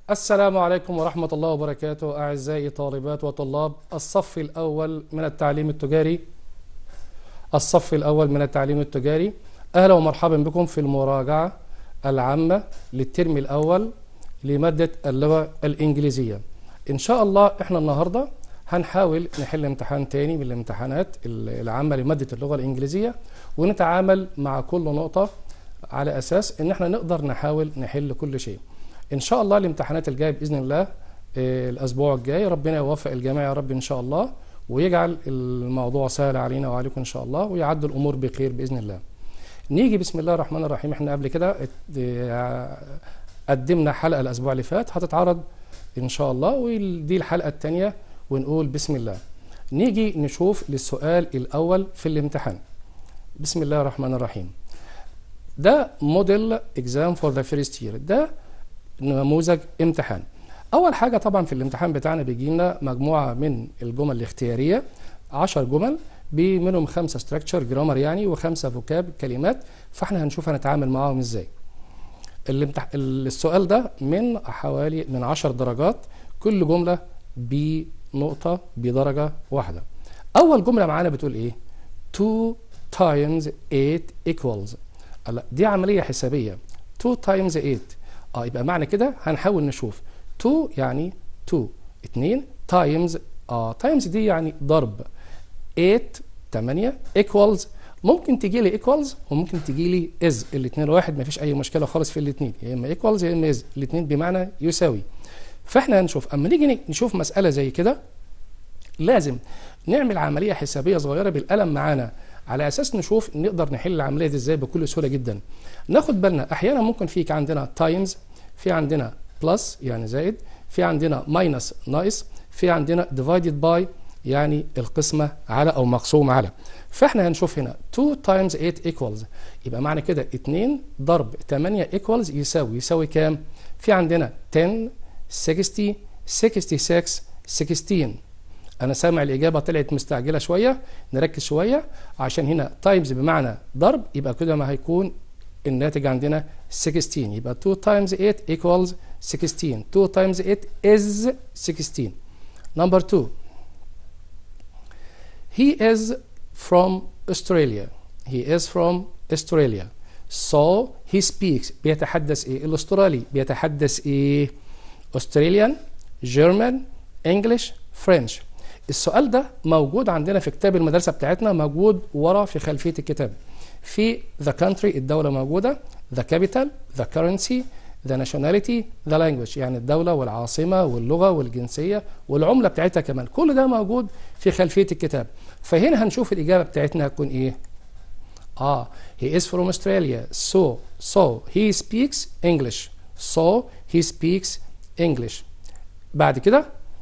السلام عليكم ورحمة الله وبركاته أعزائي طالبات وطلاب الصف الأول من التعليم التجاري الصف الأول من التعليم التجاري أهلا ومرحبا بكم في المراجعة العامة للترم الأول لمادة اللغة الإنجليزية إن شاء الله إحنا النهاردة هنحاول نحل امتحان تاني من الامتحانات العامة لمادة اللغة الإنجليزية ونتعامل مع كل نقطة على أساس إن إحنا نقدر نحاول نحل كل شيء ان شاء الله الامتحانات الجايه باذن الله آه، الاسبوع الجاي ربنا يوفق الجميع يا رب ان شاء الله ويجعل الموضوع سهل علينا وعليكم ان شاء الله ويعد الامور بخير باذن الله نيجي بسم الله الرحمن الرحيم احنا قبل كده ات- آه، قدمنا حلقه الاسبوع اللي فات هتتعرض ان شاء الله ودي الحلقه الثانيه ونقول بسم الله نيجي نشوف للسؤال الاول في الامتحان بسم الله الرحمن الرحيم ده موديل اكزام فور ذا فيرست يير ده نموذج امتحان اول حاجه طبعا في الامتحان بتاعنا بيجي لنا مجموعه من الجمل الاختياريه 10 جمل بي منهم خمسه ستراكشر جرامر يعني وخمسه فوكاب كلمات فاحنا هنشوف هنتعامل معاهم ازاي الامتح... السؤال ده من حوالي من 10 درجات كل جمله بنقطه بدرجه واحده اول جمله معانا بتقول ايه 2 times 8 equals لا دي عمليه حسابيه 2 times 8 اه يبقى معنى كده هنحاول نشوف 2 يعني 2 2 تايمز اه تايمز دي يعني ضرب 8 8 ايكوالز ممكن تجي لي ايكوالز وممكن تجي لي از الاثنين واحد ما فيش اي مشكله خالص في الاثنين يا اما ايكوالز يا اما از الاثنين بمعنى يساوي فاحنا هنشوف اما نيجي نشوف مساله زي كده لازم نعمل عمليه حسابيه صغيره بالقلم معانا على اساس نشوف نقدر نحل العمليه دي ازاي بكل سهوله جدا ناخد بالنا احيانا ممكن في عندنا تايمز في عندنا بلس يعني زائد في عندنا ماينس ناقص في عندنا ديفايدد باي يعني القسمه على او مقسوم على فاحنا هنشوف هنا 2 times 8 equals يبقى معنى كده 2 ضرب 8 equals يساوي يساوي كام في عندنا 10 60 66 16 انا سامع الاجابه طلعت مستعجله شويه نركز شويه عشان هنا تايمز بمعنى ضرب يبقى كده ما هيكون الناتج عندنا 16 يبقى 2 times 8 equals 16 2 times 8 is 16 number 2 he is from Australia he is from Australia so he speaks بيتحدث ايه الاسترالي بيتحدث ايه Australian German English French السؤال ده موجود عندنا في كتاب المدرسة بتاعتنا موجود ورا في خلفية الكتاب في the country الدولة موجودة the capital the currency the nationality the language يعني الدولة والعاصمة واللغة والجنسية والعملة بتاعتها كمان كل ده موجود في خلفية الكتاب فهنا هنشوف الإجابة بتاعتنا هتكون إيه آه he is from Australia so so he speaks English so he speaks English بعد كده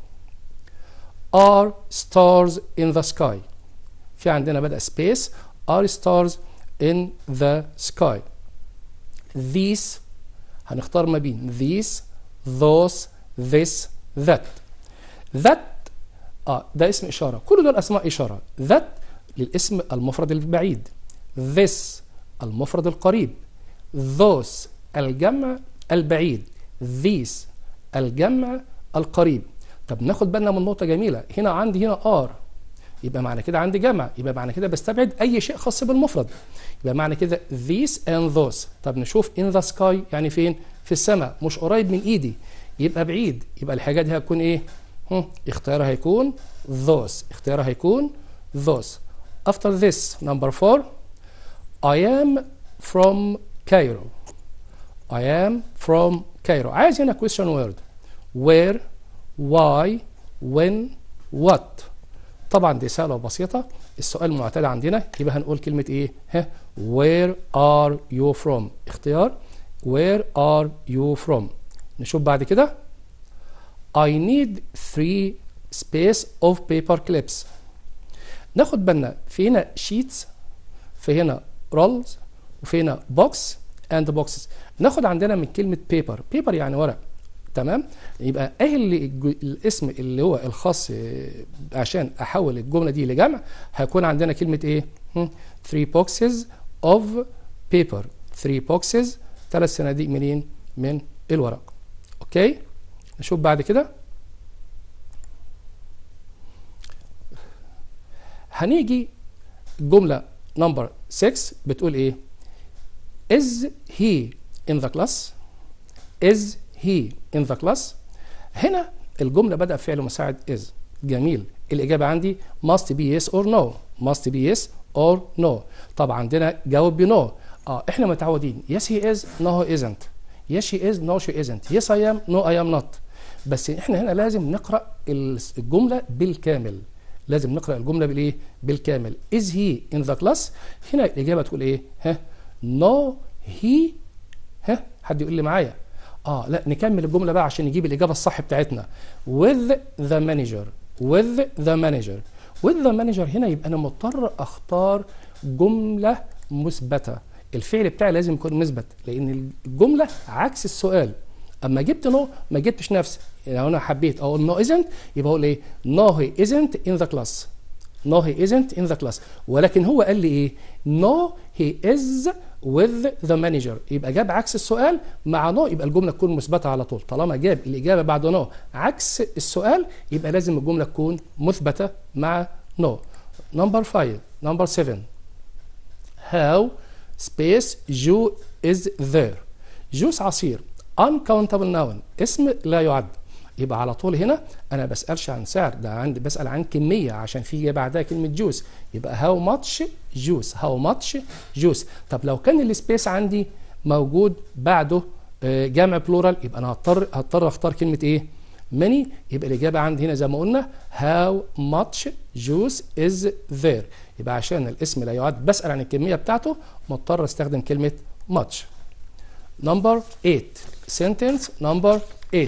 are stars in the sky في عندنا بدأ space are stars in the sky these هنختار ما بين these those this that that اه ده اسم إشارة كل دول أسماء إشارة that للاسم المفرد البعيد this المفرد القريب those الجمع البعيد these الجمع القريب طب ناخد بالنا من نقطة جميلة هنا عندي هنا ار يبقى معنى كده عندي جمع يبقى معنى كده بستبعد أي شيء خاص بالمفرد يبقى معنى كده these and those طب نشوف in the sky يعني فين في السماء مش قريب من إيدي يبقى بعيد يبقى الحاجة دي هتكون إيه هم. اختيارها هيكون those اختيارها هيكون those after this number four I am from Cairo I am from Cairo عايز هنا question word where why when what طبعا دي سهله وبسيطه السؤال المعتاد عندنا يبقى هنقول كلمه ايه ها where are you from اختيار where are you from نشوف بعد كده I need three space of paper clips ناخد بالنا في هنا sheets في هنا rolls وفي هنا box and boxes ناخد عندنا من كلمه paper paper يعني ورق تمام يبقى ايه اللي الج- الاسم اللي هو الخاص آه، عشان احول الجمله دي لجمع هيكون عندنا كلمه ايه 3 boxes of paper 3 boxes ثلاث صناديق منين من الورق اوكي نشوف بعد كده هنيجي جملة نمبر 6 بتقول ايه is he in the class is he in the class هنا الجملة بدأ فعل مساعد is جميل الإجابة عندي must be yes or no must be yes or no طبعا عندنا جاوب ب no اه احنا متعودين yes he is no he isn't yes she is no she isn't yes I am no I am not بس احنا هنا لازم نقرأ الجملة بالكامل لازم نقرأ الجملة بالايه بالكامل is he in the class هنا الإجابة تقول ايه ها no he ها حد يقول لي معايا اه لا نكمل الجملة بقى عشان نجيب الإجابة الصح بتاعتنا with the manager with the manager with the manager هنا يبقى أنا مضطر أختار جملة مثبتة الفعل بتاعي لازم يكون مثبت لأن الجملة عكس السؤال اما جبت نو ما جبتش نفسي لو انا حبيت اقول نو ازنت يبقى اقول ايه نو هي ازنت ان ذا كلاس نو هي ازنت ان ذا كلاس ولكن هو قال لي ايه نو هي از with ذا مانجر يبقى جاب عكس السؤال مع نو يبقى الجمله تكون مثبته على طول طالما جاب الاجابه بعد نو عكس السؤال يبقى لازم الجمله تكون مثبته مع نو نمبر 5 نمبر 7 how space جو is there جوس عصير uncountable noun اسم لا يعد يبقى على طول هنا انا بسالش عن سعر ده عندي بسال عن كميه عشان في بعدها كلمه جوس يبقى هاو ماتش جوس هاو ماتش جوس طب لو كان السبيس عندي موجود بعده جمع بلورال يبقى انا هضطر هضطر اختار كلمه ايه many يبقى الاجابه عندي هنا زي ما قلنا how much juice is there يبقى عشان الاسم لا يعد بسال عن الكميه بتاعته مضطر استخدم كلمه much number 8 sentence number 8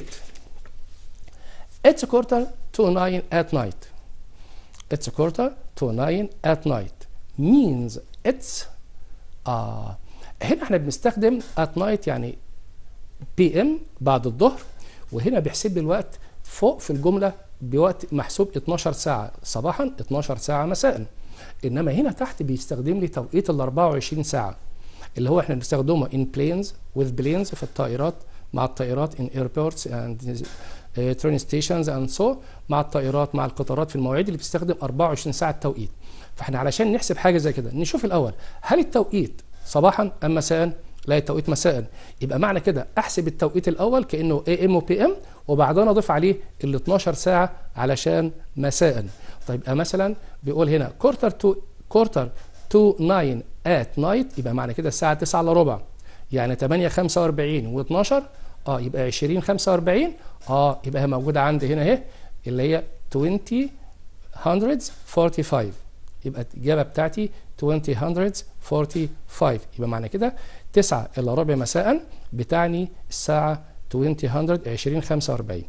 It's a quarter to nine at night. It's a quarter to nine at night. Means it's آه هنا احنا بنستخدم at night يعني بي ام بعد الظهر وهنا بيحسب لي الوقت فوق في الجملة بوقت محسوب 12 ساعة صباحا 12 ساعة مساء انما هنا تحت بيستخدم لي توقيت ال 24 ساعة اللي هو احنا بنستخدمه in planes with planes في الطائرات مع الطائرات in airports and ترين ستيشنز اند سو مع الطائرات مع القطارات في المواعيد اللي بتستخدم 24 ساعه توقيت فاحنا علشان نحسب حاجه زي كده نشوف الاول هل التوقيت صباحا ام مساء لا التوقيت مساء يبقى معنى كده احسب التوقيت الاول كانه اي ام وبي ام وبعدين اضيف عليه ال 12 ساعه علشان مساء طيب مثلا بيقول هنا كورتر تو كورتر تو 9 ات نايت يبقى معنى كده الساعه 9 الا ربع يعني 8 45 و12 اه يبقى 20 45 اه يبقى هي موجوده عندي هنا اهي اللي هي 20 hundreds 45 يبقى الاجابه بتاعتي 20 hundreds 45 يبقى معنى كده 9 الا ربع مساء بتعني الساعه 20 100 20 45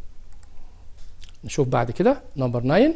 نشوف بعد كده نمبر 9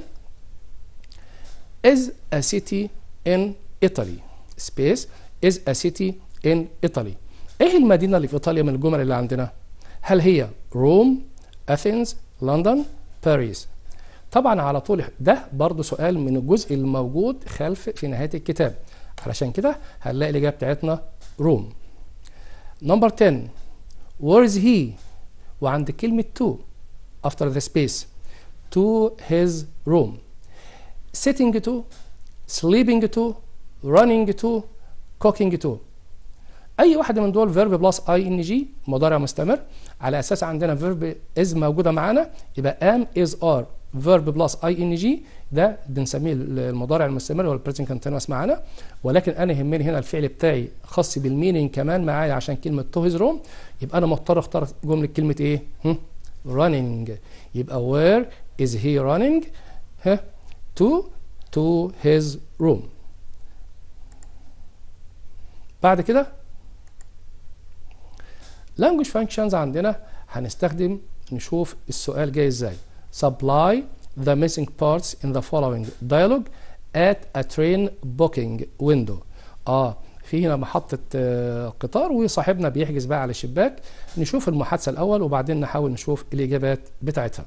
is a city in Italy space is a city in Italy ايه المدينه اللي في ايطاليا من الجمل اللي عندنا هل هي روم اثينز لندن باريس طبعا على طول ده برضو سؤال من الجزء الموجود خلف في نهايه الكتاب علشان كده هنلاقي الاجابه بتاعتنا روم نمبر 10 where is he وعند كلمه to after the space to his room sitting to sleeping to running to cooking to اي واحده من دول فيرب بلس اي ان جي مضارع مستمر على اساس عندنا فيرب از موجوده معانا يبقى ام از ار فيرب بلس اي ان جي ده بنسميه المضارع المستمر ولا البريزنت كونتينوس معانا ولكن انا يهمني هنا الفعل بتاعي خاص بالمينينج كمان معايا عشان كلمه تو هيز روم يبقى انا مضطر اختار جمله كلمه ايه؟ running يبقى where is he running؟ ها to to his room بعد كده language functions عندنا هنستخدم نشوف السؤال جاي ازاي supply the missing parts in the following dialogue at a train booking window اه في هنا محطة آه قطار وصاحبنا بيحجز بقى على الشباك نشوف المحادثة الأول وبعدين نحاول نشوف الإجابات بتاعتها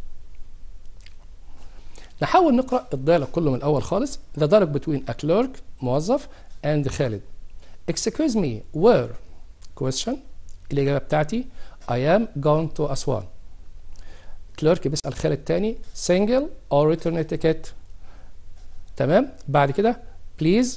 نحاول نقرأ الديالوج كله من الأول خالص the dialogue between a clerk موظف and خالد excuse me where question الإجابة بتاعتي I am going to أسوان كليرك بيسال خالد تاني single or return ticket تمام بعد كده بليز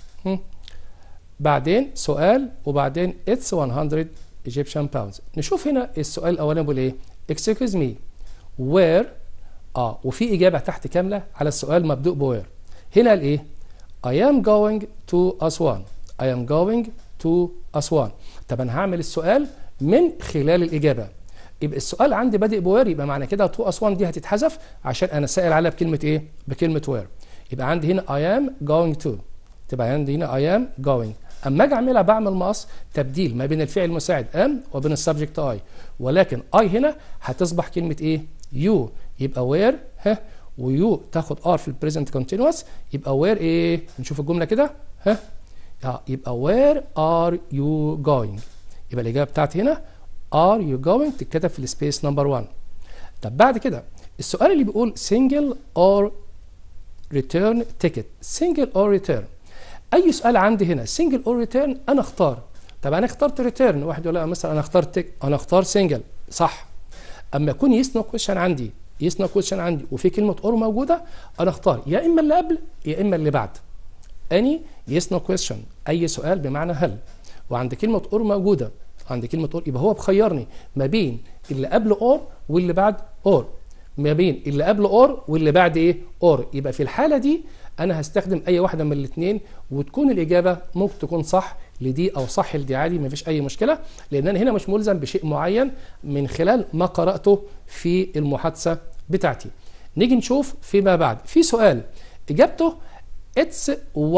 بعدين سؤال وبعدين it's 100 Egyptian pounds نشوف هنا السؤال الاولاني بيقول ايه excuse me where اه وفي اجابه تحت كامله على السؤال مبدوء بوير هنا قال ايه I am going to أسوان I am going to أسوان طب انا هعمل السؤال من خلال الاجابه يبقى السؤال عندي بادئ بوير يبقى معنى كده تو اسوان دي هتتحذف عشان انا سائل عليها بكلمه ايه بكلمه وير يبقى عندي هنا I am going to تبقى عندي هنا I am going اما اجي اعملها بعمل مقص تبديل ما بين الفعل المساعد am وبين السبجكت I ولكن I هنا هتصبح كلمه ايه you يبقى where ها ويو تاخد ار في البريزنت كونتينوس يبقى وير ايه نشوف الجمله كده ها آه، يبقى where are you going يبقى الاجابه بتاعتي هنا are you going تتكتب في السبيس نمبر 1 طب بعد كده السؤال اللي بيقول single or return ticket single or return اي سؤال عندي هنا single or return انا اختار طب انا اخترت return واحد يقول لا مثلا انا اخترت انا اختار single صح اما يكون يس نو كويشن عندي يس نو كويشن عندي وفي كلمه اور موجوده انا اختار يا اما اللي قبل يا اما اللي بعد اني يس نو كويشن اي سؤال بمعنى هل وعند كلمه اور موجوده عند كلمه اور يبقى هو بخيرني ما بين اللي قبل اور واللي بعد اور ما بين اللي قبل اور واللي بعد ايه اور يبقى في الحاله دي انا هستخدم اي واحده من الاثنين وتكون الاجابه ممكن تكون صح لدي او صح لدي عادي مفيش اي مشكله لان انا هنا مش ملزم بشيء معين من خلال ما قراته في المحادثه بتاعتي نيجي نشوف فيما بعد في سؤال اجابته it's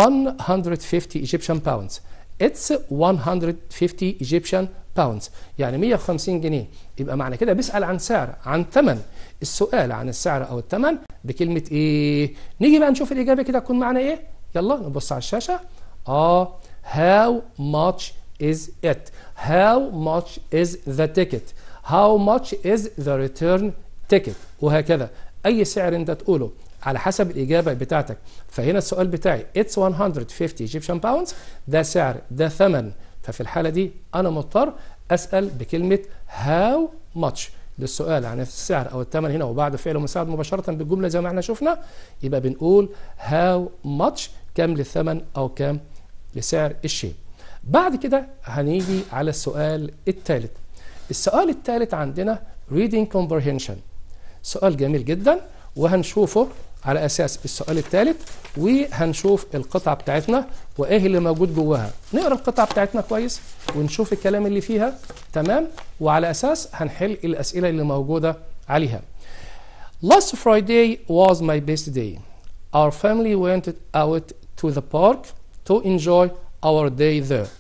150 Egyptian pounds it's 150 Egyptian pounds يعني 150 جنيه يبقى معنى كده بيسأل عن سعر عن ثمن السؤال عن السعر او الثمن بكلمة ايه نيجي بقى نشوف الاجابة كده تكون معنا ايه يلا نبص على الشاشة اه how much is it how much is the ticket how much is the return ticket وهكذا اي سعر انت تقوله على حسب الإجابة بتاعتك فهنا السؤال بتاعي it's 150 Egyptian pounds ده سعر ده ثمن ففي الحالة دي أنا مضطر أسأل بكلمة how much للسؤال عن السعر أو الثمن هنا وبعد فعل مساعد مباشرة بالجملة زي ما احنا شفنا يبقى بنقول how much كم للثمن أو كم لسعر الشيء بعد كده هنيجي على السؤال الثالث السؤال الثالث عندنا reading comprehension سؤال جميل جدا وهنشوفه على اساس السؤال الثالث وهنشوف القطعه بتاعتنا وايه اللي موجود جواها نقرا القطعه بتاعتنا كويس ونشوف الكلام اللي فيها تمام وعلى اساس هنحل الاسئله اللي موجوده عليها Last Friday was my best day. Our family went out to the park to enjoy our day there.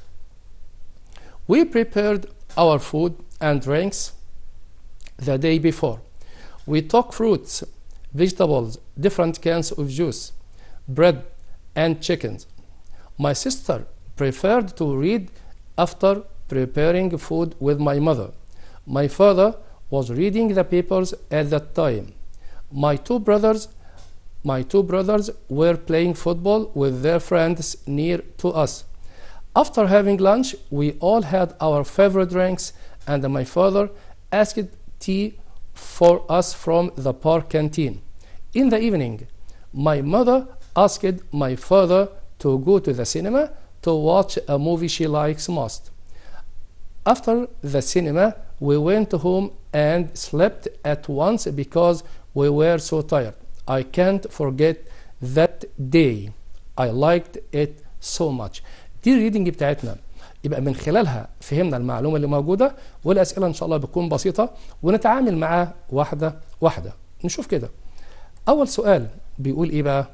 We prepared our food and drinks the day before. We took fruits, vegetables, different cans of juice, bread, and chickens. My sister preferred to read after preparing food with my mother. My father was reading the papers at that time. My two brothers my two brothers were playing football with their friends near to us. After having lunch, we all had our favorite drinks, and my father asked tea for us from the park canteen. In the evening, my mother asked my father to go to the cinema to watch a movie she likes most. After the cinema, we went home and slept at once because we were so tired. I can't forget that day. I liked it so much. دي الريدنج بتاعتنا يبقى من خلالها فهمنا المعلومة اللي موجودة والأسئلة إن شاء الله بتكون بسيطة ونتعامل معاها واحدة واحدة نشوف كده أول سؤال بيقول إيه بقى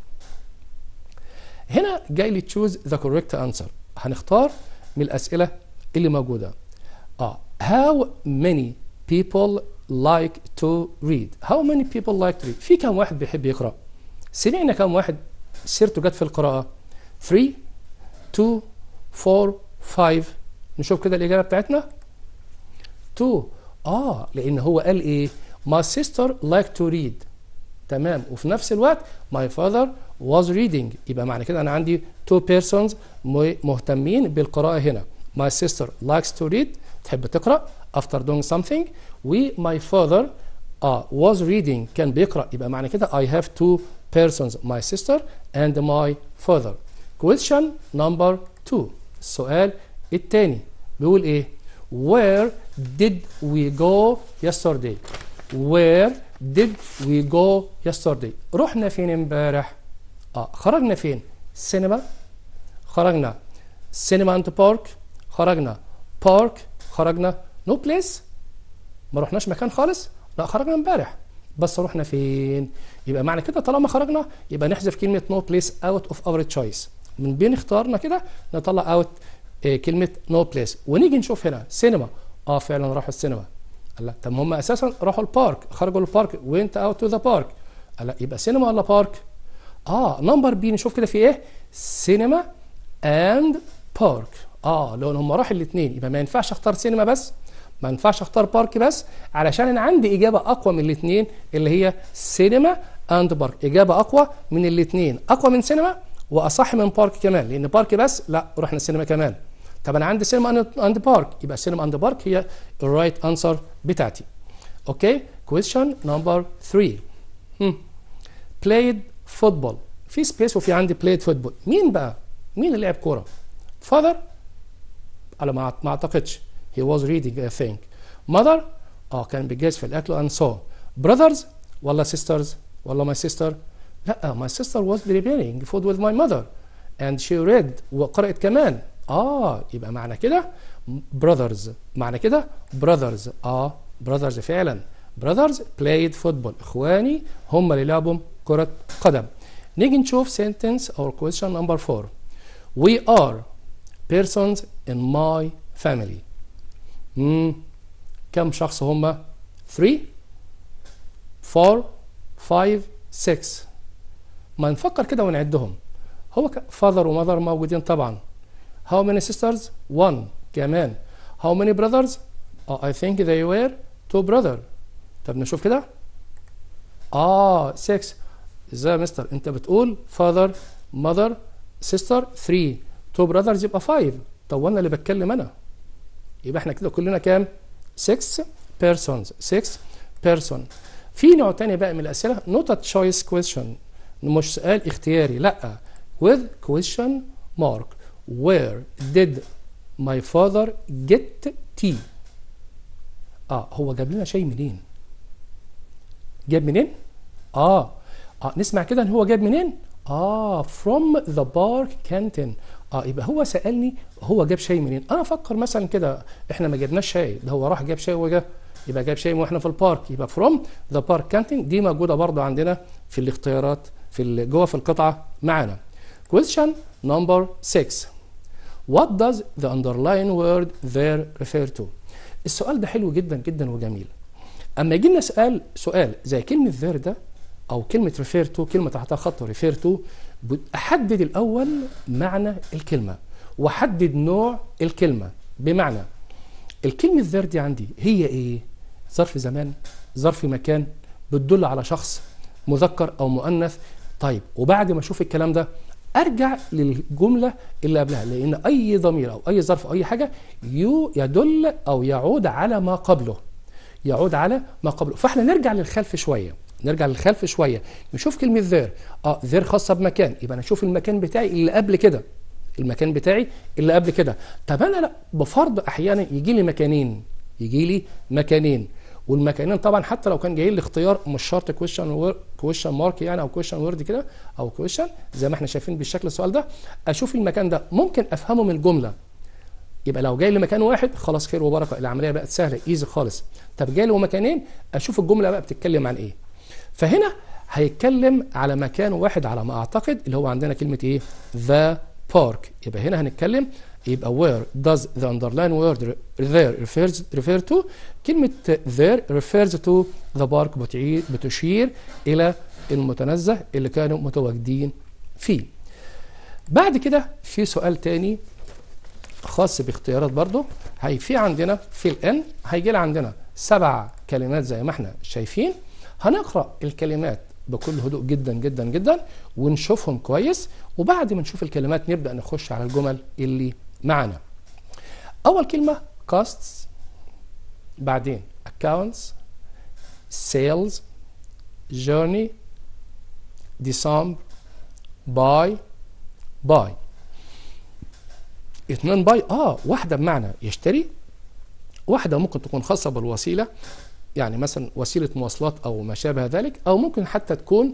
هنا جاي لي تشوز ذا كوريكت انسر هنختار من الأسئلة اللي موجودة اه how many people like to read how many people like to read في كم واحد بيحب يقرأ سمعنا كم واحد سيرته جت في القراءة 3 2 4 5 نشوف كده الإجابة بتاعتنا 2 اه لأن هو قال إيه my sister like to read تمام وفي نفس الوقت my father was reading يبقى معنى كده أنا عندي two persons مهتمين بالقراءة هنا my sister likes to read تحب تقرأ after doing something و my father اه was reading كان بيقرأ يبقى معنى كده I have two persons my sister and my father question number two السؤال الثاني بيقول ايه where did we go yesterday where did we go yesterday رحنا فين امبارح اه خرجنا فين سينما خرجنا سينما اند بارك خرجنا بارك خرجنا نو no بليس ما رحناش مكان خالص لا خرجنا امبارح بس رحنا فين يبقى معنى كده طالما خرجنا يبقى نحذف كلمه نو بليس اوت اوف اور تشويس من بين اختارنا كده نطلع اوت إيه كلمه نو بليس ونيجي نشوف هنا سينما اه فعلا راحوا السينما قال لا طب هم اساسا راحوا البارك خرجوا البارك وانت اوت تو ذا بارك قال لا يبقى سينما ولا بارك اه نمبر بي نشوف كده في ايه سينما اند بارك اه لو هم راحوا الاثنين يبقى ما ينفعش اختار سينما بس ما ينفعش اختار بارك بس علشان انا عندي اجابه اقوى من الاثنين اللي هي سينما اند بارك اجابه اقوى من الاثنين اقوى من سينما واصح من بارك كمان لان بارك بس لا رحنا السينما كمان طب انا عندي سينما اند بارك يبقى سينما اند بارك هي الرايت انسر بتاعتي اوكي كويشن نمبر 3 بلايد فوتبول في سبيس وفي عندي بلايد فوتبول مين بقى مين اللي لعب كوره فاذر على ما ما اعتقدش he was reading I think mother اه كان بيجهز في الاكل and so brothers ولا sisters ولا my sister لا my sister was preparing food with my mother and she read وقرأت كمان اه يبقى معنى كده brothers معنى كده brothers اه brothers فعلا brothers played football اخواني هم اللي لعبوا كرة قدم نيجي نشوف sentence or question number four we are persons in my family مم. كم شخص هم 3 4 5 6 ما نفكر كده ونعدهم هو father ومother موجودين طبعا how many sisters one كمان how many brothers oh, I think they were two brother طب نشوف كده اه 6 ازاي يا مستر انت بتقول father mother sister 3 two brothers يبقى 5 طب وانا اللي بتكلم انا يبقى احنا كده كلنا كام 6 persons 6 person في نوع تاني بقى من الاسئله not a choice question مش سؤال اختياري لا with question mark where did my father get tea اه هو جاب لنا شاي منين جاب منين اه اه نسمع كده ان هو جاب منين اه from the park canteen اه يبقى هو سالني هو جاب شاي منين انا افكر مثلا كده احنا ما جبناش شاي ده هو راح جاب شاي وجا يبقى جاب شاي واحنا في البارك يبقى from the park canteen دي موجوده برضه عندنا في الاختيارات في جوه في القطعه معانا question number 6 what does the underlying word there refer to السؤال ده حلو جدا جدا وجميل اما يجي لنا سؤال سؤال زي كلمه there ده او كلمه refer to كلمه تحتها خط refer to احدد الاول معنى الكلمه واحدد نوع الكلمه بمعنى الكلمه الذر دي عندي هي ايه ظرف زمان ظرف مكان بتدل على شخص مذكر او مؤنث طيب وبعد ما اشوف الكلام ده ارجع للجمله اللي قبلها لان اي ضمير او اي ظرف او اي حاجه يو يدل او يعود على ما قبله يعود على ما قبله فاحنا نرجع للخلف شويه نرجع للخلف شويه نشوف كلمه ذير اه ذير خاصه بمكان يبقى انا اشوف المكان بتاعي اللي قبل كده المكان بتاعي اللي قبل كده طب انا لا بفرض احيانا يجي لي مكانين يجي لي مكانين والمكانين طبعا حتى لو كان جاي لي اختيار مش شرط كويشن كويشن مارك يعني او كويشن وورد كده او كويشن زي ما احنا شايفين بالشكل السؤال ده اشوف المكان ده ممكن افهمه من الجمله يبقى لو جاي لي مكان واحد خلاص خير وبركه العمليه بقت سهله ايزي خالص طب جاي له مكانين اشوف الجمله بقى بتتكلم عن ايه فهنا هيتكلم على مكان واحد على ما اعتقد اللي هو عندنا كلمه ايه ذا بارك يبقى هنا هنتكلم يبقى where does the underline word there refers refer to كلمة there refers to the park بتشير إلى المتنزه اللي كانوا متواجدين فيه بعد كده في سؤال تاني خاص باختيارات برضو هي في عندنا في الان هيجي عندنا سبع كلمات زي ما احنا شايفين هنقرا الكلمات بكل هدوء جدا جدا جدا ونشوفهم كويس وبعد ما نشوف الكلمات نبدا نخش على الجمل اللي معانا اول كلمه costs بعدين accounts sales journey December buy buy اتنين باي اه واحده بمعنى يشتري واحده ممكن تكون خاصه بالوسيله يعني مثلا وسيله مواصلات او ما شابه ذلك او ممكن حتى تكون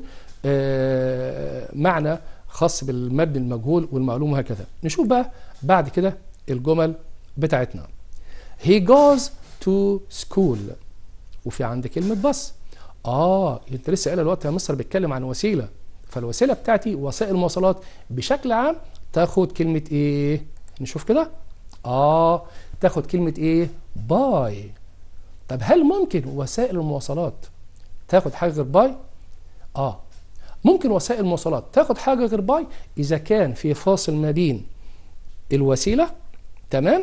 آه معنى خاص بالمبني المجهول والمعلوم وهكذا نشوف بقى بعد كده الجمل بتاعتنا he goes to school وفي عندي كلمة بس اه انت لسه قايل الوقت يا مصر بيتكلم عن وسيلة فالوسيلة بتاعتي وسائل المواصلات بشكل عام تاخد كلمة ايه نشوف كده اه تاخد كلمة ايه باي طب هل ممكن وسائل المواصلات تاخد حاجة غير باي اه ممكن وسائل المواصلات تاخد حاجة غير باي إذا كان في فاصل ما بين الوسيلة تمام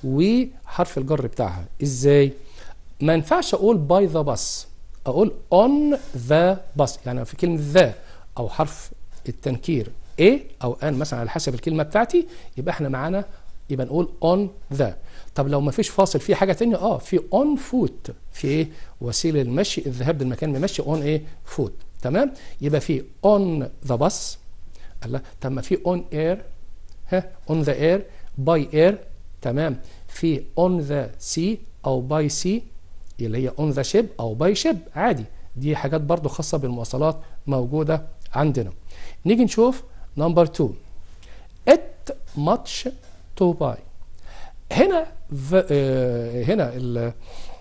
وحرف الجر بتاعها إزاي؟ ما ينفعش أقول باي ذا باص أقول on the bus يعني في كلمة ذا أو حرف التنكير A أو أن مثلا على حسب الكلمة بتاعتي يبقى احنا معانا يبقى نقول on the طب لو ما فيش فاصل في حاجة تانية اه في on foot في ايه وسيلة المشي الذهاب للمكان بمشي on ايه foot تمام يبقى في on the bus الله طب ما في on air ها on the air by air تمام في on the sea او by sea اللي هي on the ship او by ship عادي دي حاجات برضو خاصة بالمواصلات موجودة عندنا نيجي نشوف نمبر 2 it much to buy هنا ف... آه هنا ال...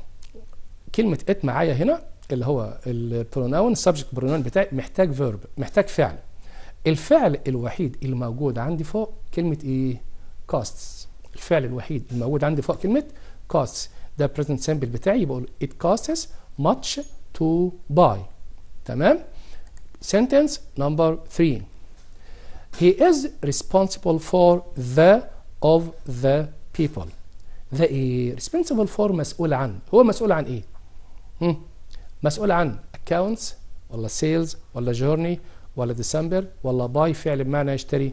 كلمة it معايا هنا اللي هو البروناون subject بروناون بتاعي محتاج فيرب محتاج فعل الفعل الوحيد اللي موجود عندي فوق كلمة ايه costs الفعل الوحيد الموجود عندي فوق كلمة costs ده present simple بتاعي بقول it costs much to buy تمام sentence number 3 he is responsible for the of the people the ايه responsible for مسؤول عن هو مسؤول عن ايه هم؟ مسؤول عن accounts ولا sales ولا journey ولا ديسمبر ولا باي فعل بمعنى يشتري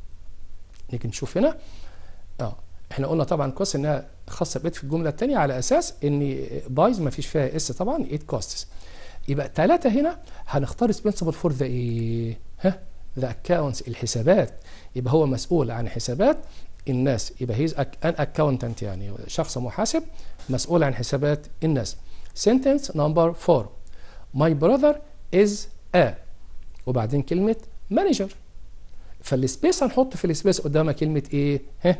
نيجي نشوف هنا اه احنا قلنا طبعا كوست انها خاصه بإت في الجمله الثانيه على اساس ان بايز ما فيش فيها اس طبعا ات كوستس يبقى ثلاثه هنا هنختار ريسبونسبل فور ذا ايه ها ذا اكونتس الحسابات يبقى هو مسؤول عن حسابات الناس يبقى هيز ان اكاونتنت يعني شخص محاسب مسؤول عن حسابات الناس sentence number 4 my brother is a وبعدين كلمة مانجر فالسبيس هنحط في السبيس قدامها كلمة ايه؟ ها؟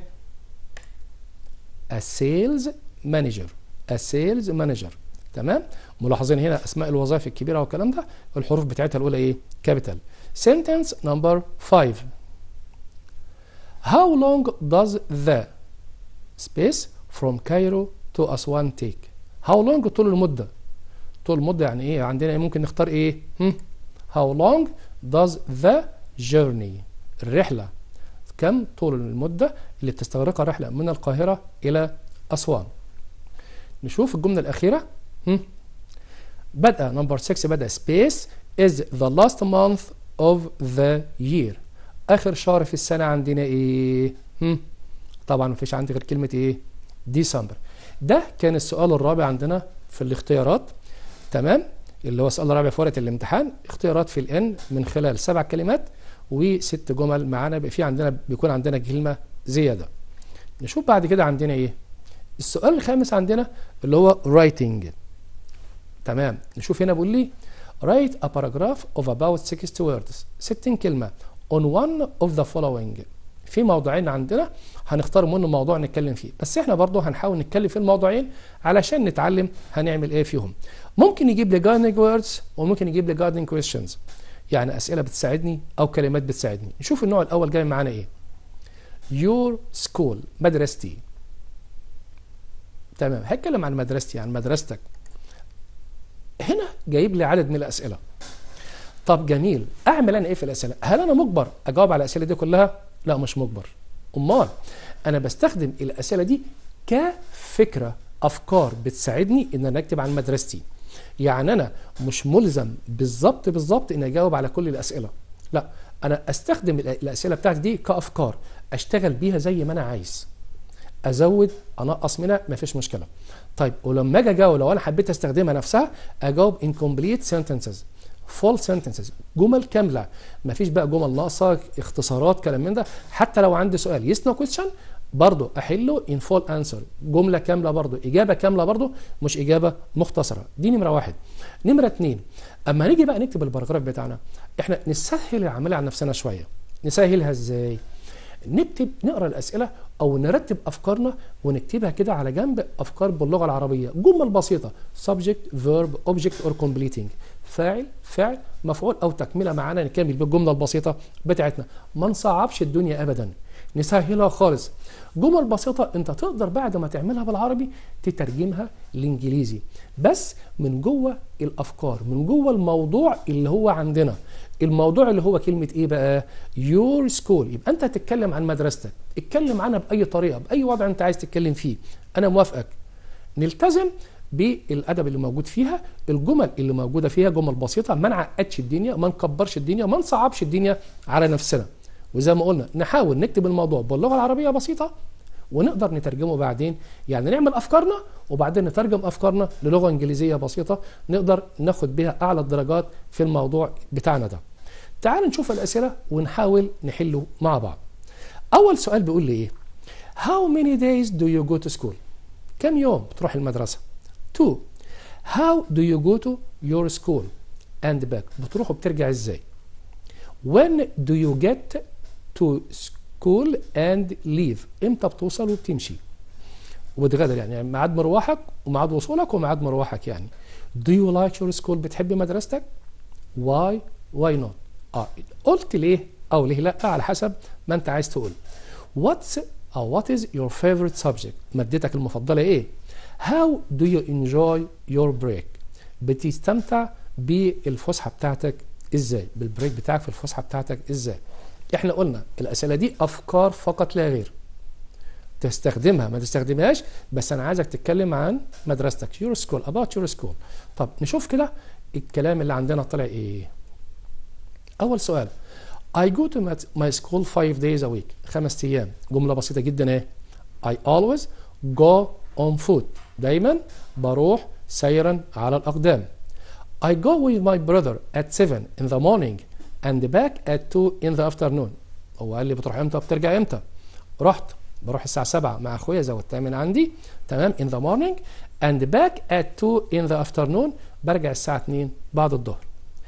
a sales manager a sales manager تمام؟ ملاحظين هنا اسماء الوظائف الكبيرة والكلام ده الحروف بتاعتها الأولى ايه؟ كابيتال sentence number 5 how long does the space from Cairo to Aswan take how long طول المدة طول المدة يعني ايه عندنا ممكن نختار ايه هم؟ how long does the journey الرحلة كم طول المدة اللي بتستغرقها الرحلة من القاهرة إلى أسوان نشوف الجملة الأخيرة هم؟ بدأ نمبر 6 بدأ space is the last month of the year آخر شهر في السنة عندنا إيه هم؟ طبعا مفيش عندي غير كلمة إيه ديسمبر ده كان السؤال الرابع عندنا في الاختيارات تمام اللي هو السؤال الرابع في ورقه الامتحان اختيارات في الان من خلال سبع كلمات وست جمل معانا بيبقى في عندنا بيكون عندنا كلمه زياده نشوف بعد كده عندنا ايه السؤال الخامس عندنا اللي هو writing تمام نشوف هنا بيقول لي write a paragraph of about 60 words 60 كلمه on one of the following في موضوعين عندنا هنختار منهم موضوع نتكلم فيه بس احنا برضو هنحاول نتكلم في الموضوعين علشان نتعلم هنعمل ايه فيهم ممكن يجيب لي guiding words وممكن يجيب لي guiding questions يعني اسئله بتساعدني او كلمات بتساعدني نشوف النوع الاول جاي معانا ايه your school مدرستي تمام هتكلم عن مدرستي عن مدرستك هنا جايب لي عدد من الاسئله طب جميل اعمل انا ايه في الاسئله هل انا مجبر اجاوب على الاسئله دي كلها لا مش مجبر امال انا بستخدم الاسئله دي كفكره افكار بتساعدني ان انا اكتب عن مدرستي يعني انا مش ملزم بالظبط بالظبط ان اجاوب على كل الاسئله لا انا استخدم الاسئله بتاعتي دي كافكار اشتغل بيها زي ما انا عايز ازود انقص منها مفيش مشكله طيب ولما اجي اجاوب لو انا حبيت استخدمها نفسها اجاوب incomplete sentences full sentences جمل كامله مفيش بقى جمل ناقصه اختصارات كلام من ده حتى لو عندي سؤال yes no question برضه احله in full answer جمله كامله برضه اجابه كامله برضه مش اجابه مختصره دي نمره واحد نمره اتنين اما نيجي بقى نكتب الباراجراف بتاعنا احنا نسهل العمليه على نفسنا شويه نسهلها ازاي نكتب نقرا الاسئله او نرتب افكارنا ونكتبها كده على جنب افكار باللغه العربيه جمل بسيطه subject verb object or completing فاعل فعل مفعول او تكمله معانا نكمل بالجمله البسيطه بتاعتنا ما نصعبش الدنيا ابدا نسهلها خالص جمل بسيطة انت تقدر بعد ما تعملها بالعربي تترجمها لانجليزي بس من جوه الافكار من جوه الموضوع اللي هو عندنا الموضوع اللي هو كلمة ايه بقى يور سكول يبقى انت هتتكلم عن مدرستك اتكلم عنها باي طريقة باي وضع انت عايز تتكلم فيه انا موافقك نلتزم بالادب اللي موجود فيها الجمل اللي موجوده فيها جمل بسيطه ما نعقدش الدنيا ما نكبرش الدنيا ما نصعبش الدنيا على نفسنا وزي ما قلنا نحاول نكتب الموضوع باللغه العربيه بسيطه ونقدر نترجمه بعدين يعني نعمل افكارنا وبعدين نترجم افكارنا للغه انجليزيه بسيطه نقدر ناخد بها اعلى الدرجات في الموضوع بتاعنا ده تعال نشوف الاسئله ونحاول نحله مع بعض اول سؤال بيقول لي ايه how many days do you go to school كم يوم بتروح المدرسه 2 how do you go to your school and back بتروح وبترجع ازاي when do you get to school and leave امتى بتوصل وبتمشي وبتغادر يعني يعني ميعاد مروحك وميعاد وصولك وميعاد مروحك يعني do you like your school بتحب مدرستك why why not اه قلت ليه او ليه لا على حسب ما انت عايز تقول what's او what is your favorite subject مادتك المفضله ايه how do you enjoy your break بتستمتع بالفسحه بتاعتك ازاي بالبريك بتاعك في الفسحه بتاعتك ازاي احنا قلنا الاسئله دي افكار فقط لا غير تستخدمها ما تستخدمهاش بس انا عايزك تتكلم عن مدرستك يور سكول اباوت يور سكول طب نشوف كده الكلام اللي عندنا طلع ايه اول سؤال I go to my school five days a week خمس ايام جمله بسيطه جدا ايه I always go on foot دايما بروح سيرا على الاقدام I go with my brother at 7 in the morning and back at 2 in the afternoon هو قال لي بتروح امتى وبترجع امتى رحت بروح الساعة 7 مع اخويا زودتها من عندي تمام in the morning and back at 2 in the afternoon برجع الساعة 2 بعد الظهر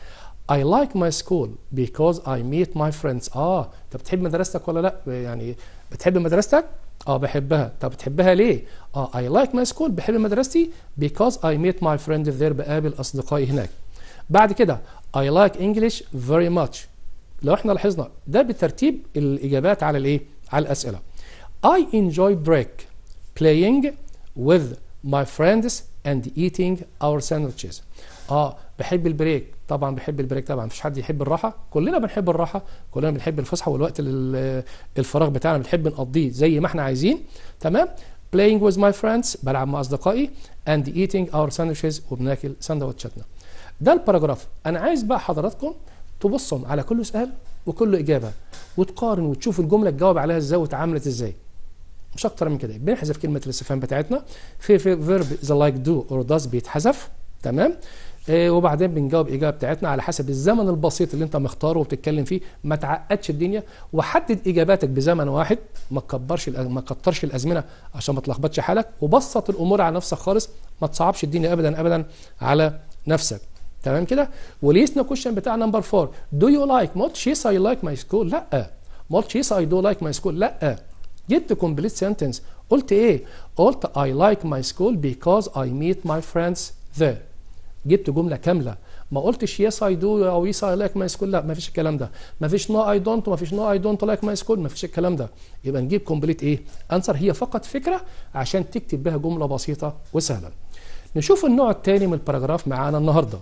I like my school because I meet my friends اه انت بتحب مدرستك ولا لا يعني بتحب مدرستك اه بحبها طب بتحبها ليه اه I like my school بحب مدرستي because I meet my friends there بقابل اصدقائي هناك بعد كده I like English very much لو احنا لاحظنا ده بترتيب الاجابات على الايه على الاسئله I enjoy break playing with my friends and eating our sandwiches اه بحب البريك طبعا بحب البريك طبعا مفيش حد يحب الراحه كلنا بنحب الراحه كلنا بنحب الفسحه والوقت الفراغ بتاعنا بنحب نقضيه زي ما احنا عايزين تمام playing with my friends بلعب مع اصدقائي and eating our sandwiches وبناكل سندوتشاتنا ده الباراجراف انا عايز بقى حضراتكم تبصوا على كل سؤال وكل اجابه وتقارن وتشوف الجمله تجاوب عليها ازاي واتعاملت ازاي مش اكتر من كده بنحذف كلمه الاستفهام بتاعتنا في في فيرب ذا لايك دو اور داز بيتحذف تمام إيه وبعدين بنجاوب الاجابه بتاعتنا على حسب الزمن البسيط اللي انت مختاره وبتتكلم فيه ما تعقدش الدنيا وحدد اجاباتك بزمن واحد ما تكبرش ما تكترش الازمنه عشان ما تلخبطش حالك وبسط الامور على نفسك خالص ما تصعبش الدنيا ابدا ابدا على نفسك تمام كده وليسنا كويشن بتاع نمبر 4 دو يو لايك ما قلتش يس اي لايك ماي سكول لا ما قلتش يس اي دو لايك ماي سكول لا جبت كومبليت سنتنس قلت ايه قلت اي لايك ماي سكول بيكوز اي ميت ماي فريندز ذير جبت جمله كامله ما قلتش يس اي دو او يس اي لايك ماي سكول لا ما فيش الكلام ده ما فيش نو اي دونت وما فيش نو اي دونت لايك ماي سكول ما فيش الكلام ده يبقى نجيب كومبليت ايه انسر هي فقط فكره عشان تكتب بها جمله بسيطه وسهله نشوف النوع الثاني من الباراجراف معانا النهارده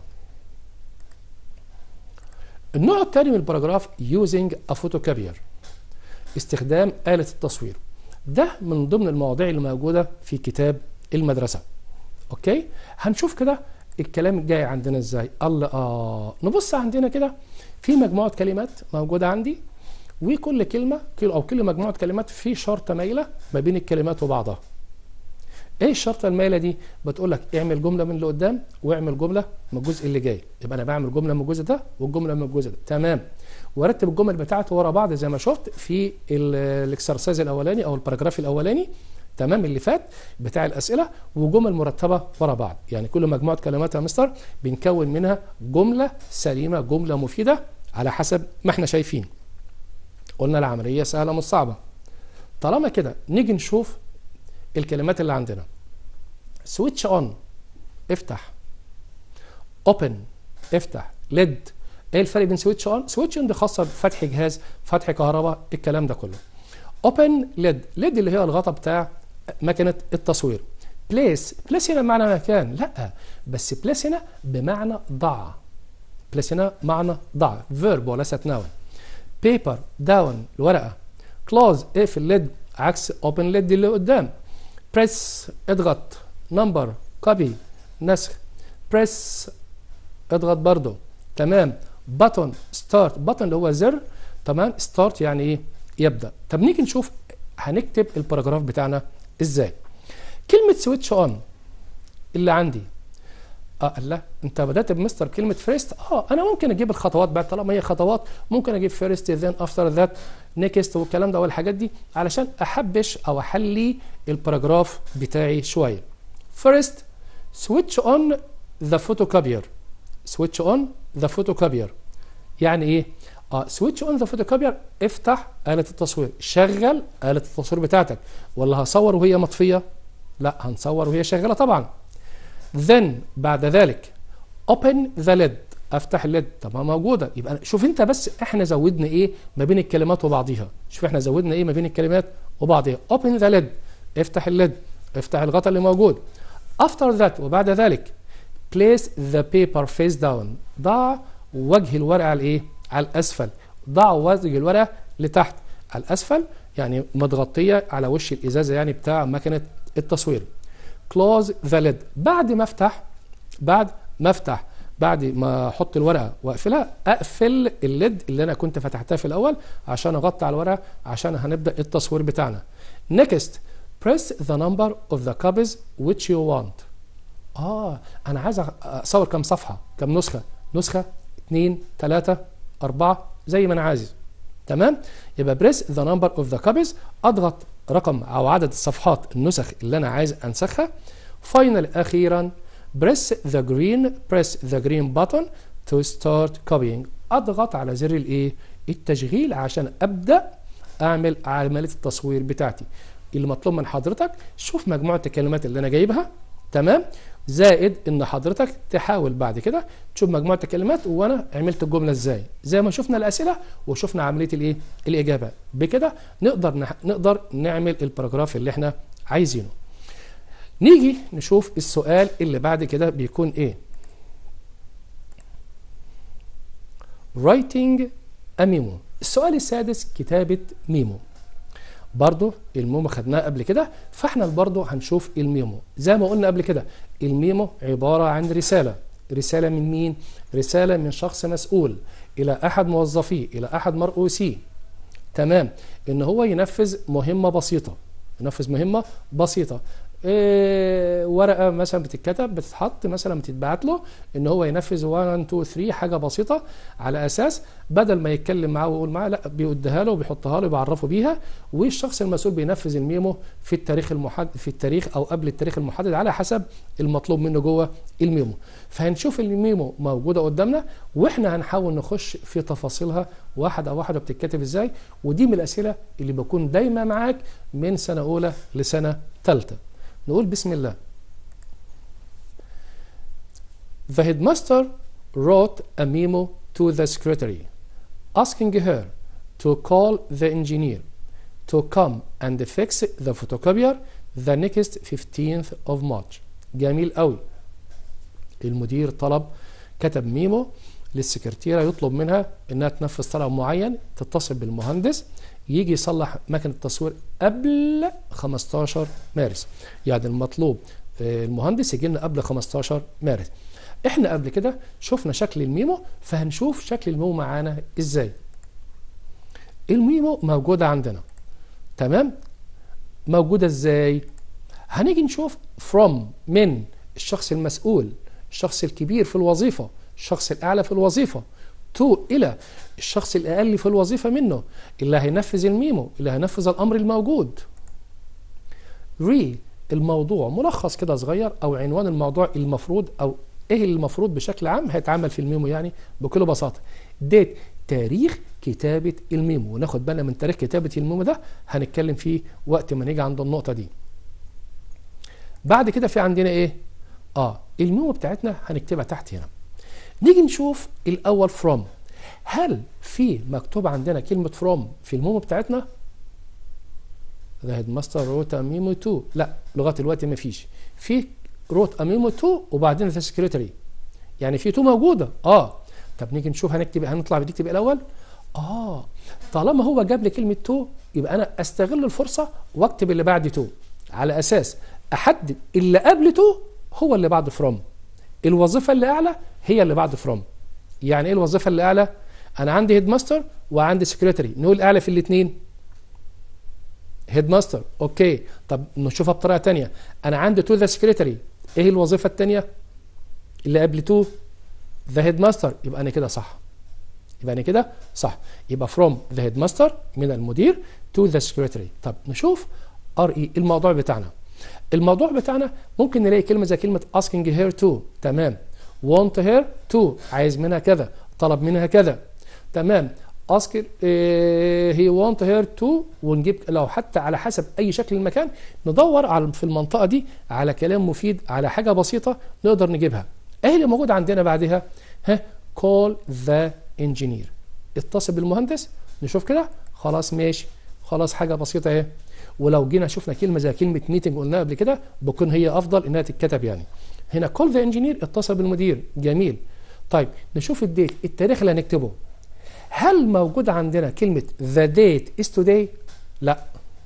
النوع الثاني من الباراجراف using a photocopier استخدام آلة التصوير ده من ضمن المواضيع اللي موجودة في كتاب المدرسة اوكي هنشوف كده الكلام الجاي عندنا ازاي الله اه نبص عندنا كده في مجموعة كلمات موجودة عندي وكل كلمه كل او كل مجموعه كلمات في شرطه مايله ما بين الكلمات وبعضها ايه الشرطه المايله دي بتقول لك اعمل جمله من اللي قدام واعمل جمله من الجزء اللي جاي يبقى انا بعمل جمله من الجزء ده والجمله من الجزء ده تمام وارتب الجمل بتاعته ورا بعض زي ما شفت في الاكسرسايز الاولاني او الباراجراف الاولاني تمام اللي فات بتاع الاسئله وجمل مرتبه ورا بعض يعني كل مجموعه كلمات يا مستر بنكون منها جمله سليمه جمله مفيده على حسب ما احنا شايفين قلنا العمليه سهله مش صعبه طالما كده نيجي نشوف الكلمات اللي عندنا سويتش اون افتح اوبن افتح ليد ايه الفرق بين سويتش اون سويتش اون دي خاصه بفتح جهاز فتح كهرباء الكلام ده كله اوبن ليد ليد اللي هي الغطا بتاع مكنه التصوير بليس بليس هنا معنى مكان لا بس بليس هنا بمعنى ضع بليس هنا معنى ضع فيرب وليست نون بيبر داون الورقه كلوز اقفل ليد عكس اوبن ليد اللي قدام بريس اضغط نمبر كوبي نسخ بريس اضغط برضو تمام بutton ستارت بutton اللي هو زر تمام ستارت يعني ايه يبدا طب نيجي نشوف هنكتب الباراجراف بتاعنا ازاي كلمه سويتش اون اللي عندي اه لا انت بدات بمستر كلمه فيرست اه انا ممكن اجيب الخطوات بعد طالما هي خطوات ممكن اجيب فيرست ذن افتر ذات نيكست والكلام ده والحاجات دي علشان احبش او احلي الباراجراف بتاعي شويه فيرست سويتش اون ذا فوتوكوبير سويتش اون ذا فوتوكوبير يعني ايه اه سويتش اون ذا فوتوكوبير افتح آلة التصوير شغل آلة التصوير بتاعتك ولا هصور وهي مطفية لا هنصور وهي شغالة طبعا then بعد ذلك open the lid افتح الليد طب ما موجودة يبقى شوف انت بس احنا زودنا ايه ما بين الكلمات وبعضيها شوف احنا زودنا ايه ما بين الكلمات وبعضها open the lid افتح الليد افتح الغطاء اللي موجود after that وبعد ذلك place the paper face down ضع وجه الورقة على الايه على الاسفل ضع وجه الورقة لتحت على الاسفل يعني متغطية على وش الازازة يعني بتاع مكنة التصوير close the lid بعد ما افتح بعد ما افتح بعد ما احط الورقه واقفلها اقفل الليد اللي انا كنت فتحتها في الاول عشان اغطي على الورقه عشان هنبدا التصوير بتاعنا next press the number of the copies which you want اه انا عايز اصور كم صفحه كم نسخه نسخه اثنين ثلاثة أربعة زي ما أنا عايز تمام يبقى بريس ذا نمبر اوف ذا كوبيز اضغط رقم او عدد الصفحات النسخ اللي انا عايز انسخها فاينل اخيرا بريس ذا جرين بريس ذا جرين بutton تو ستارت كوبينج اضغط على زر الايه التشغيل عشان ابدا اعمل عمليه التصوير بتاعتي اللي مطلوب من حضرتك شوف مجموعه الكلمات اللي انا جايبها تمام زائد ان حضرتك تحاول بعد كده تشوف مجموعه الكلمات وانا عملت الجمله ازاي زي ما شفنا الاسئله وشفنا عمليه الايه الاجابه بكده نقدر نح... نقدر نعمل الباراجراف اللي احنا عايزينه نيجي نشوف السؤال اللي بعد كده بيكون ايه writing a memo السؤال السادس كتابة ميمو برضو الميمو خدناه قبل كده فاحنا برضو هنشوف الميمو زي ما قلنا قبل كده الميمو عبارة عن رسالة رسالة من مين؟ رسالة من شخص مسؤول إلى أحد موظفيه إلى أحد مرؤوسيه تمام إن هو ينفذ مهمة بسيطة ينفذ مهمة بسيطة إيه ورقه مثلا بتتكتب بتتحط مثلا بتتبعت له ان هو ينفذ 1 2 3 حاجه بسيطه على اساس بدل ما يتكلم معاه ويقول معاه لا بيديها له وبيحطها له وبيعرفه بيها والشخص المسؤول بينفذ الميمو في التاريخ المحدد في التاريخ او قبل التاريخ المحدد على حسب المطلوب منه جوه الميمو فهنشوف الميمو موجوده قدامنا واحنا هنحاول نخش في تفاصيلها واحده واحده بتتكتب ازاي ودي من الاسئله اللي بكون دايما معاك من سنه اولى لسنه ثالثه نقول بسم الله The headmaster wrote a memo to the secretary asking her to call the engineer to come and fix the photocopier the next 15th of March جميل قوي المدير طلب كتب ميمو للسكرتيرة يطلب منها انها تنفذ طلب معين تتصل بالمهندس يجي يصلح مكنة التصوير قبل 15 مارس يعني المطلوب المهندس يجي لنا قبل 15 مارس احنا قبل كده شفنا شكل الميمو فهنشوف شكل الميمو معانا ازاي الميمو موجودة عندنا تمام موجودة ازاي هنيجي نشوف from من الشخص المسؤول الشخص الكبير في الوظيفة الشخص الأعلى في الوظيفة to إلى الشخص الأقل في الوظيفة منه اللي هينفذ الميمو اللي هينفذ الأمر الموجود re الموضوع ملخص كده صغير أو عنوان الموضوع المفروض أو إيه اللي المفروض بشكل عام هيتعمل في الميمو يعني بكل بساطة date تاريخ كتابة الميمو وناخد بالنا من تاريخ كتابة الميمو ده هنتكلم فيه وقت ما نيجي عند النقطة دي بعد كده في عندنا ايه اه الميمو بتاعتنا هنكتبها تحت هنا نيجي نشوف الاول from هل في مكتوب عندنا كلمة from في الميمو بتاعتنا The headmaster wrote a memo to لا لغاية دلوقتي ما فيش في wrote a memo to وبعدين the secretary يعني في to موجودة اه طب نيجي نشوف هنكتب هنطلع بنكتب ايه الاول اه طالما هو جاب لي كلمه تو يبقى انا استغل الفرصه واكتب اللي بعد تو على اساس احدد اللي قبل تو هو اللي بعد فروم الوظيفه اللي اعلى هي اللي بعد فروم يعني ايه الوظيفه اللي اعلى انا عندي هيد ماستر وعندي سكرتري نقول اعلى في الاثنين هيد ماستر اوكي طب نشوفها بطريقه ثانيه انا عندي تو ذا سكرتري ايه الوظيفه الثانيه اللي قبل تو ذا هيد ماستر يبقى انا كده صح يبقى انا كده صح يبقى from the headmaster من المدير to the secretary طب نشوف ار اي الموضوع بتاعنا الموضوع بتاعنا ممكن نلاقي كلمه زي كلمه asking her to تمام want her to عايز منها كذا طلب منها كذا تمام ask هي want her to ونجيب لو حتى على حسب اي شكل المكان ندور على في المنطقه دي على كلام مفيد على حاجه بسيطه نقدر نجيبها ايه اللي موجود عندنا بعدها ها call the engineer اتصل بالمهندس نشوف كده خلاص ماشي خلاص حاجه بسيطه اهي ولو جينا شفنا كلمه زي كلمه ميتنج قلناها قبل كده بتكون هي افضل انها تتكتب يعني هنا call the engineer اتصل بالمدير جميل طيب نشوف الديت التاريخ اللي هنكتبه هل موجود عندنا كلمه the date is today لا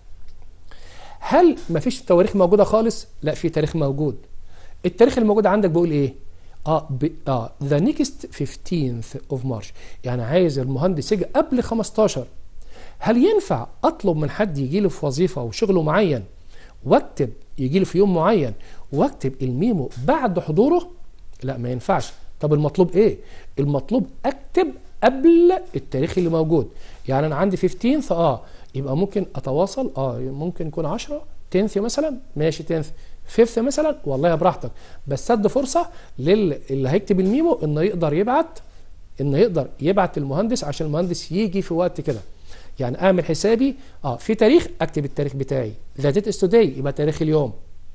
هل مفيش تواريخ موجوده خالص لا في تاريخ موجود التاريخ الموجود عندك بيقول ايه اه ب... اه ذا نيكست 15th اوف مارش يعني عايز المهندس يجي قبل 15 هل ينفع اطلب من حد يجي لي في وظيفه وشغله معين واكتب يجي لي في يوم معين واكتب الميمو بعد حضوره لا ما ينفعش طب المطلوب ايه المطلوب اكتب قبل التاريخ اللي موجود يعني انا عندي 15 اه يبقى ممكن اتواصل اه ممكن يكون 10 10 مثلا ماشي 10 فيفث مثلا والله براحتك بس ادي فرصه للي هيكتب الميمو انه يقدر يبعت انه يقدر يبعت المهندس عشان المهندس يجي في وقت كده يعني اعمل حسابي اه في تاريخ اكتب التاريخ بتاعي ذا ديت از توداي يبقى تاريخ اليوم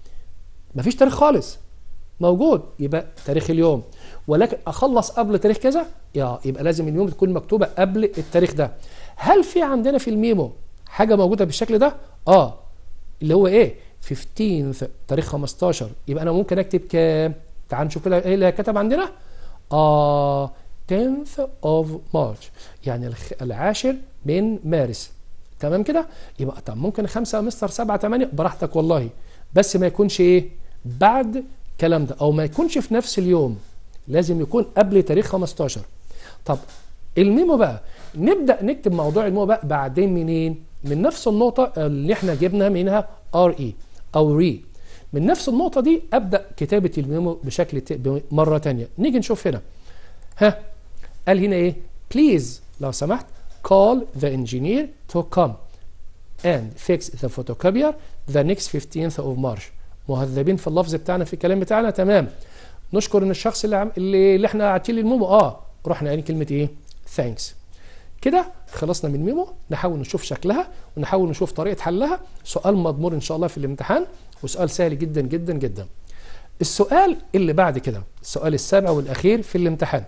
مفيش تاريخ خالص موجود يبقى تاريخ اليوم ولكن اخلص قبل تاريخ كذا يا يبقى لازم الميمو تكون مكتوبه قبل التاريخ ده هل في عندنا في الميمو حاجه موجوده بالشكل ده اه اللي هو ايه 15 تاريخ 15 يبقى انا ممكن اكتب كام تعال نشوف كده ايه اللي كتب عندنا اه 10th of March يعني العاشر من مارس تمام كده يبقى طب ممكن 5 مستر 7 8 براحتك والله بس ما يكونش ايه بعد الكلام ده او ما يكونش في نفس اليوم لازم يكون قبل تاريخ 15 طب الميمو بقى نبدا نكتب موضوع الميمو بقى بعدين منين من نفس النقطه اللي احنا جبنا منها ار اي او ري من نفس النقطه دي ابدا كتابه الميمو بشكل ت... مره ثانيه نيجي نشوف هنا ها قال هنا ايه بليز لو سمحت call the engineer to come and fix the photocopier the next 15th of March مهذبين في اللفظ بتاعنا في الكلام بتاعنا تمام نشكر ان الشخص اللي عم... اللي, اللي احنا عاطين الميمو اه رحنا قايلين كلمه ايه ثانكس كده خلصنا من ميمو نحاول نشوف شكلها ونحاول نشوف طريقه حلها سؤال مضمور ان شاء الله في الامتحان وسؤال سهل جدا جدا جدا السؤال اللي بعد كده السؤال السابع والاخير في الامتحان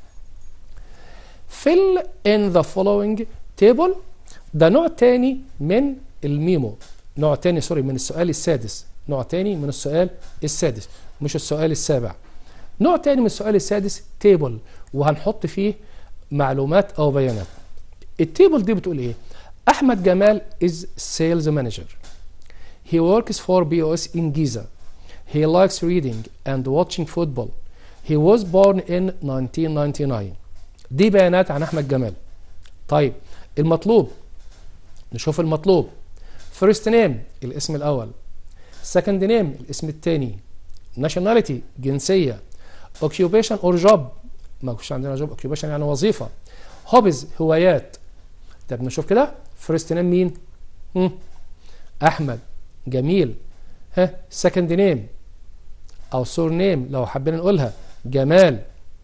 fill in the following table ده نوع تاني من الميمو نوع تاني سوري من السؤال السادس نوع تاني من السؤال السادس مش السؤال السابع نوع تاني من السؤال السادس تيبل وهنحط فيه معلومات او بيانات التيبل دي بتقول ايه احمد جمال is sales manager he works for BOS in Giza he likes reading and watching football he was born in 1999 دي بيانات عن احمد جمال طيب المطلوب نشوف المطلوب first name الاسم الأول second name الاسم الثاني nationality جنسية occupation or job ما فيش عندنا job occupation يعني وظيفة hobbies هوايات طب نشوف كده first name مين؟ هم؟ أحمد جميل ها second name أو سور نيم لو حبينا نقولها جمال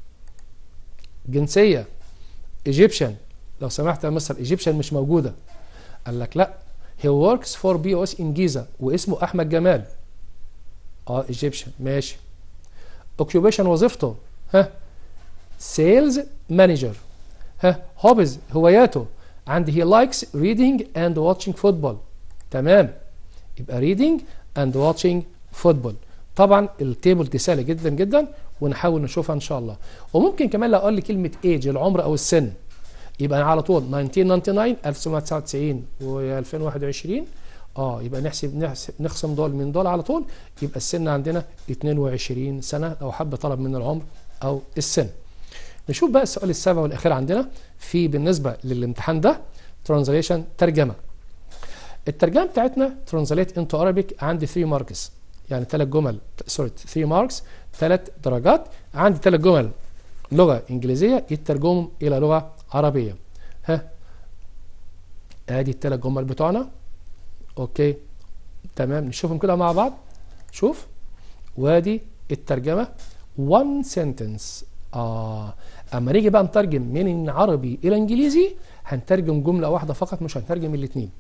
جنسية ايجيبشن لو سمحت يا مستر ايجيبشن مش موجودة قال لك لا he works for BOS in Giza واسمه أحمد جمال اه ايجيبشن ماشي occupation وظيفته ها sales manager ها hobbies هواياته عندي he likes reading and watching football تمام يبقى reading and watching football طبعا التيبل دي سهله جدا جدا ونحاول نشوفها ان شاء الله وممكن كمان لو قال لي كلمه ايج العمر او السن يبقى على طول 1999 1999 و 2021 اه يبقى نحسب, نحسب نخصم دول من دول على طول يبقى السن عندنا 22 سنه لو حب طلب من العمر او السن نشوف بقى السؤال السابع والاخير عندنا في بالنسبه للامتحان ده ترانزليشن ترجمه الترجمه بتاعتنا ترانزليت انتو ارابيك عندي 3 ماركس يعني ثلاث جمل سوري 3 ماركس ثلاث درجات عندي ثلاث جمل لغه انجليزيه يترجموا الى لغه عربيه ها ادي الثلاث جمل بتوعنا اوكي تمام نشوفهم كده مع بعض شوف وادي الترجمه one sentence اه اما نيجي بقى نترجم من عربي الى انجليزي هنترجم جمله واحده فقط مش هنترجم الاثنين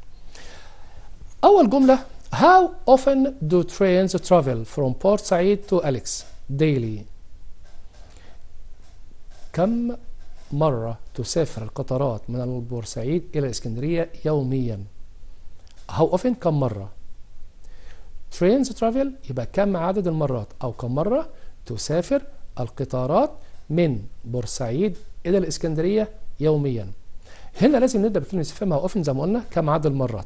اول جمله How often do trains travel from Port Said to Alex daily? كم مرة تسافر القطارات من البورسعيد إلى الإسكندرية يوميا؟ How often كم مرة؟ Trains travel يبقى كم عدد المرات أو كم مرة تسافر القطارات من بورسعيد إلى الإسكندرية يوميا. هنا لازم نبدأ بكلمة استفهام how often زي ما قلنا كم عدد المرات.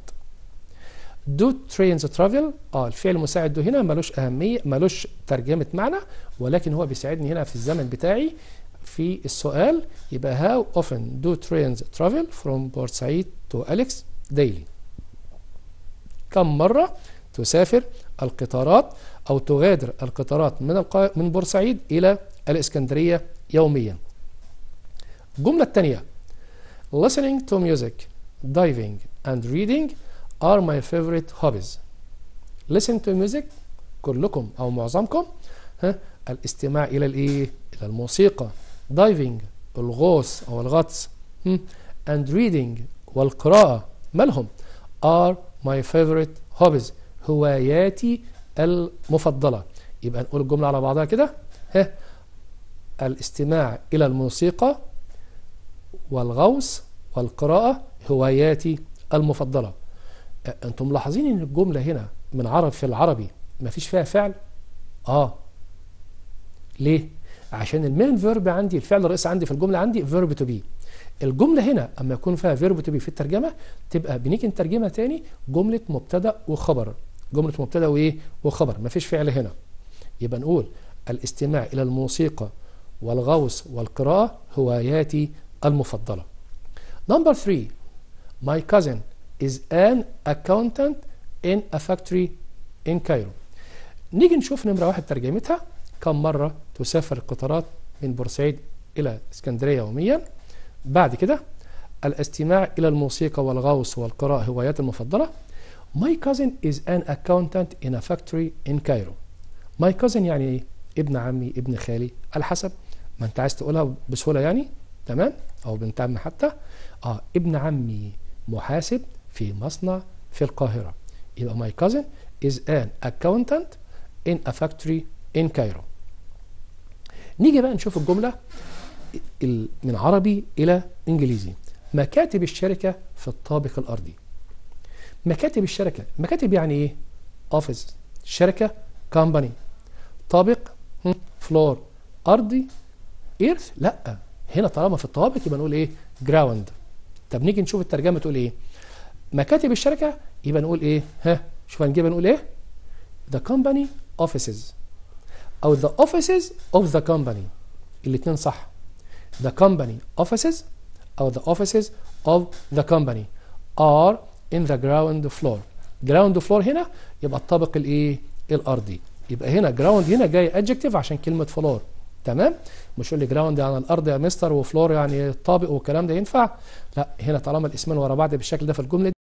do trains travel اه الفعل المساعد ده هنا ملوش اهميه ملوش ترجمه معنى ولكن هو بيساعدني هنا في الزمن بتاعي في السؤال يبقى how often do trains travel from Port Said to Alex daily كم مره تسافر القطارات او تغادر القطارات من القا... من بورسعيد الى الاسكندريه يوميا الجمله الثانيه listening to music diving and reading are my favorite hobbies listen to music كلكم او معظمكم ها الاستماع الى الايه الى الموسيقى diving الغوص او الغطس هم؟ and reading والقراءة مالهم are my favorite hobbies هواياتي المفضلة يبقى نقول الجملة على بعضها كده ها الاستماع الى الموسيقى والغوص والقراءة هواياتي المفضلة انتم ملاحظين ان الجمله هنا من عرب في العربي ما فيش فيها فعل اه ليه عشان المين فيرب عندي الفعل الرئيسي عندي في الجمله عندي فيرب تو بي الجمله هنا اما يكون فيها فيرب تو بي في الترجمه تبقى بنيجي نترجمها تاني جمله مبتدا وخبر جمله مبتدا وايه وخبر ما فيش فعل هنا يبقى نقول الاستماع الى الموسيقى والغوص والقراءه هواياتي المفضله نمبر 3 my cousin is an accountant in a factory in Cairo نيجي نشوف نمرة واحد ترجمتها كم مرة تسافر القطارات من بورسعيد إلى اسكندرية يوميا بعد كده الاستماع إلى الموسيقى والغوص والقراءة هواياتي المفضلة My cousin is an accountant in a factory in Cairo My cousin يعني إيه؟ ابن عمي ابن خالي على حسب ما أنت عايز تقولها بسهولة يعني تمام أو بنت عمي حتى آه ابن عمي محاسب في مصنع في القاهرة يبقى my cousin is an accountant in a factory in Cairo نيجي بقى نشوف الجملة من عربي إلى إنجليزي مكاتب الشركة في الطابق الأرضي مكاتب الشركة مكاتب يعني إيه أوفيس شركة كومباني طابق فلور أرضي إيرث لا هنا طالما في الطوابق يبقى نقول إيه جراوند طب نيجي نشوف الترجمة تقول إيه مكاتب الشركة يبقى نقول ايه ها شوف هنجيبها نقول ايه the company offices او the offices of the company الاثنين صح the company offices او the offices of the company are in the ground floor ground floor هنا يبقى الطابق الايه الارضي يبقى هنا جراوند هنا جاي ادجكتيف عشان كلمه فلور تمام مش يقول لي جراوند يعني الارض يا مستر وفلور يعني طابق والكلام ده ينفع لا هنا طالما الاسمين ورا بعض بالشكل ده في الجمله دي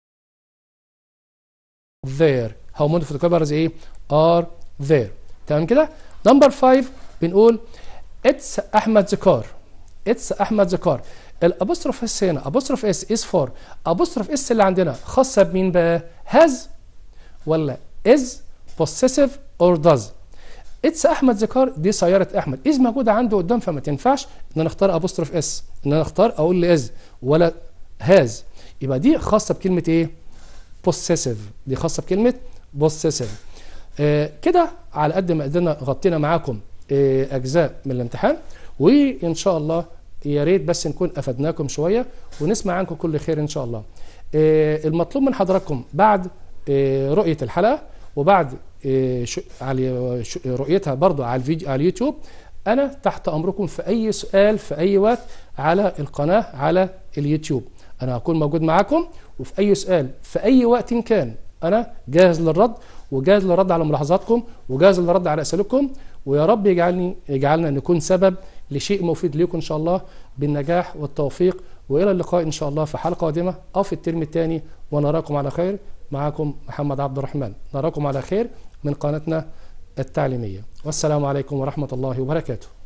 there how many photocopiers ايه are there تمام كده نمبر 5 بنقول اتس احمد ذكار اتس احمد ذكار الابوستروف اس هنا ابوستروف اس از فور ابوستروف اس اللي عندنا خاصه بمين بقى هاز ولا از possessive or does اتس احمد ذكار دي سياره احمد از موجوده عنده قدام فما تنفعش ان انا اختار ابوستروف اس ان انا اختار اقول لي از ولا هاز يبقى دي خاصه بكلمه ايه possessive دي خاصه بكلمه possessive آه كده على قد ما قدرنا غطينا معاكم آه اجزاء من الامتحان وان شاء الله يا ريت بس نكون افدناكم شويه ونسمع عنكم كل خير ان شاء الله آه المطلوب من حضراتكم بعد آه رؤيه الحلقه وبعد آه شو على شو رؤيتها برضو على الفيديو على اليوتيوب انا تحت امركم في اي سؤال في اي وقت على القناه على اليوتيوب انا هكون موجود معاكم وفي اي سؤال في اي وقت كان انا جاهز للرد وجاهز للرد على ملاحظاتكم وجاهز للرد على اسئلتكم ويا رب يجعلني يجعلنا نكون سبب لشيء مفيد ليكم ان شاء الله بالنجاح والتوفيق والى اللقاء ان شاء الله في حلقه قادمه او في الترم الثاني ونراكم على خير معكم محمد عبد الرحمن نراكم على خير من قناتنا التعليميه والسلام عليكم ورحمه الله وبركاته